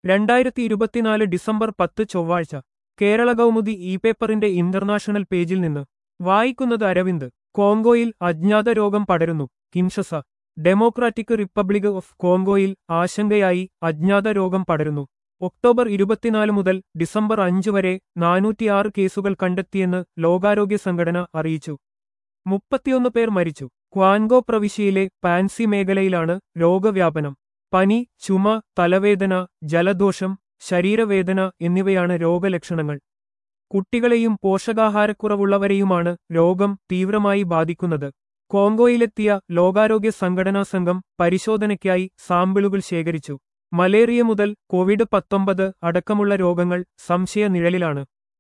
രണ്ടായിരത്തി ഇരുപത്തിനാല് ഡിസംബർ പത്ത് ചൊവ്വാഴ്ച കേരള കൗമുദി ഇ പേപ്പറിന്റെ ഇന്റർനാഷണൽ പേജിൽ നിന്ന് വായിക്കുന്നത് അരവിന്ദ് കോങ്കോയിൽ അജ്ഞാത രോഗം പടരുന്നു കിൻഷസ ഡെമോക്രാറ്റിക് റിപ്പബ്ലിക് ഓഫ് കോങ്കോയിൽ ആശങ്കയായി അജ്ഞാത രോഗം പടരുന്നു ഒക്ടോബർ ഇരുപത്തിനാല് മുതൽ ഡിസംബർ അഞ്ച് വരെ നാനൂറ്റിയാറ് കേസുകൾ കണ്ടെത്തിയെന്ന് ലോകാരോഗ്യ സംഘടന അറിയിച്ചു മുപ്പത്തിയൊന്ന് പേർ മരിച്ചു ക്വാൻഗോ പ്രവിശ്യയിലെ പാൻസി മേഖലയിലാണ് രോഗവ്യാപനം പനി ചുമ തലവേദന ജലദോഷം ശരീരവേദന എന്നിവയാണ് രോഗലക്ഷണങ്ങൾ കുട്ടികളെയും പോഷകാഹാരക്കുറവുള്ളവരെയുമാണ് രോഗം തീവ്രമായി ബാധിക്കുന്നത് കോങ്കോയിലെത്തിയ ലോകാരോഗ്യ സംഘടനാ സംഘം പരിശോധനയ്ക്കായി സാമ്പിളുകൾ ശേഖരിച്ചു മലേറിയ മുതൽ കോവിഡ് പത്തൊമ്പത് അടക്കമുള്ള രോഗങ്ങൾ സംശയ നിഴലിലാണ്